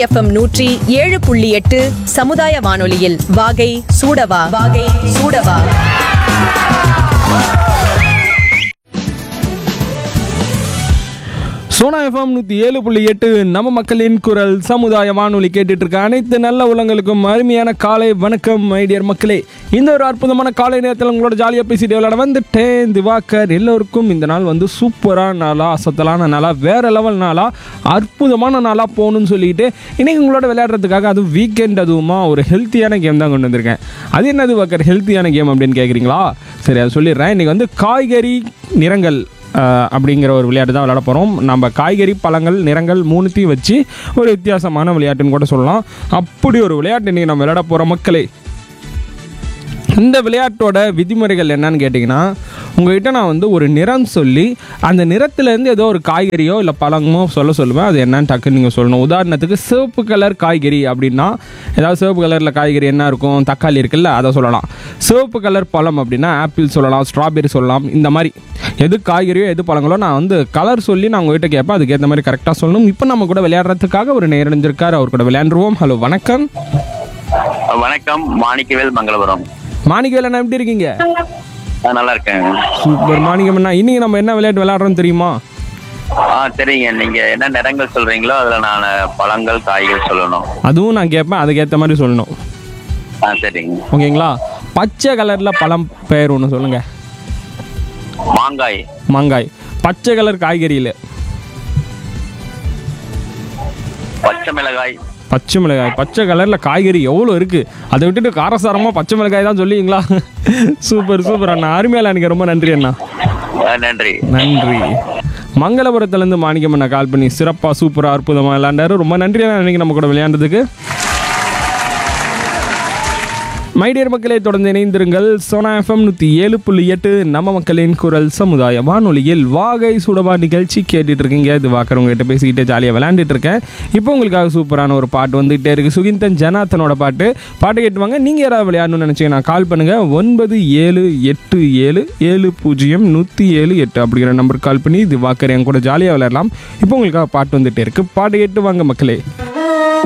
FM நூற்றி ஏழு புள்ளி எட்டு சமுதாய வானொலியில் வாகை சூடவா வாகை சூடவா சோனா எஃப்எம் நூற்றி ஏழு புள்ளி எட்டு நம்ம மக்களின் குரல் சமுதாய வானொலி கேட்டுட்டு இருக்க அனைத்து நல்ல உள்ளங்களுக்கும் அருமையான காலை வணக்கம் ஐடியர் மக்களே இந்த ஒரு அற்புதமான காலை நேரத்தில் உங்களோட ஜாலியாக பேசிட்டு விளையாட வந்துட்டேன் திவாகர் எல்லோருக்கும் இந்த நாள் வந்து சூப்பரான நாளாக அசத்தலான நாளாக வேற லெவல் நாளாக அற்புதமான நாளாக போகணும்னு சொல்லிட்டு இன்னைக்கு உங்களோட விளையாடுறதுக்காக அதுவும் வீக்கெண்ட் அதுவுமா ஒரு ஹெல்த்தியான கேம் தான் கொண்டு வந்திருக்கேன் அது என்னது வாக்கர் ஹெல்த்தியான கேம் அப்படின்னு கேட்குறீங்களா சரி அதை சொல்லிடுறேன் இன்னைக்கு வந்து காய்கறி நிறங்கள் அஹ் அப்படிங்கிற ஒரு விளையாட்டு தான் விளையாட போகிறோம் நம்ம காய்கறி பழங்கள் நிறங்கள் மூணுத்தையும் வச்சு ஒரு வித்தியாசமான விளையாட்டுன்னு கூட சொல்லலாம் அப்படி ஒரு விளையாட்டு இன்றைக்கி நம்ம விளையாட போகிற மக்களே இந்த விளையாட்டோட விதிமுறைகள் என்னன்னு கேட்டிங்கன்னா உங்ககிட்ட நான் வந்து ஒரு நிறம் சொல்லி அந்த நிறத்துலேருந்து ஏதோ ஒரு காய்கறியோ இல்லை பழமோ சொல்ல சொல்லுவேன் அது என்னன்னு டக்குன்னு நீங்கள் சொல்லணும் உதாரணத்துக்கு சிவப்பு கலர் காய்கறி அப்படின்னா ஏதாவது சிவப்பு கலரில் காய்கறி என்ன இருக்கும் தக்காளி இருக்குல்ல அதை சொல்லலாம் சிவப்பு கலர் பழம் அப்படின்னா ஆப்பிள் சொல்லலாம் ஸ்ட்ராபெரி சொல்லலாம் இந்த மாதிரி எது காய்கறியோ எது பழங்களோ நான் வந்து கலர் சொல்லி நான் உங்ககிட்ட கேட்பேன் அதுக்கேற்ற மாதிரி கரெக்டாக சொல்லணும் இப்போ நம்ம கூட விளையாடுறதுக்காக ஒரு நேரஞ்சிருக்கார் அவர் கூட விளையாண்டுருவோம் ஹலோ வணக்கம் வணக்கம் மாணிக்கவேல் மங்களபுரம் மாணிக்கவேலன் எப்படி இருக்கீங்க ஆ, நல்லா இருக்கேன் சூப்பர் மாணிக்கம் அண்ணா இன்னைக்கு நம்ம என்ன விளையாட்டு விளையாடுறோம் தெரியுமா ஆ சரிங்க நீங்க என்ன நிறங்கள் சொல்றீங்களோ அதுல நான் பழங்கள் காய்கள் சொல்லணும் அதுவும் நான் கேட்பேன் அதுக்கேற்ற மாதிரி சொல்லணும் ஆ சரிங்க ஓகேங்களா பச்சை கலரில் பழம் பெயர் ஒன்று சொல்லுங்க மாங்காய் மாங்காய் பச்சை கலர் காய்கறியில் பச்சை மிளகாய் பச்சை மிளகாய் பச்சை கலரில் காய்கறி எவ்வளோ இருக்குது அதை விட்டுட்டு காரசாரமாக பச்சை மிளகாய் தான் சொல்லுவீங்களா சூப்பர் சூப்பர் அண்ணா அருமையால எனக்கு ரொம்ப நன்றி அண்ணா ஆ, நன்றி நன்றி மங்களபுரத்துலேருந்து மாணிக்கம் அண்ணா கால் பண்ணி சிறப்பாக சூப்பராக அற்புதமாக விளையாண்டாரு ரொம்ப நன்றி அண்ணா இன்னைக்கு நம்ம கூட விளையாண்டதுக்கு மைடியர் மக்களை தொடர்ந்து இணைந்திருங்கள் சோனா எஃப்எம் நூற்றி ஏழு புள்ளி எட்டு நம்ம மக்களின் குரல் சமுதாய வானொலியில் வாகை சுடவா நிகழ்ச்சி கேட்டுட்டு இருக்கீங்க இது வாக்கர் உங்ககிட்ட பேசிக்கிட்டு ஜாலியாக விளையாண்டுட்டு இருக்கேன் இப்போ உங்களுக்காக சூப்பரான ஒரு பாட்டு வந்துகிட்டே இருக்கு சுகிந்தன் ஜனாத்தனோட பாட்டு பாட்டு கேட்டுவாங்க நீங்கள் யாராவது விளையாடணும்னு நினச்சிங்கன்னா கால் பண்ணுங்கள் ஒன்பது ஏழு எட்டு ஏழு ஏழு பூஜ்ஜியம் நூற்றி ஏழு எட்டு அப்படிங்கிற நம்பருக்கு கால் பண்ணி இது வாக்கர் என் கூட ஜாலியாக விளையாடலாம் இப்போ உங்களுக்காக பாட்டு வந்துகிட்டே இருக்கு பாட்டு கேட்டு வாங்க மக்களே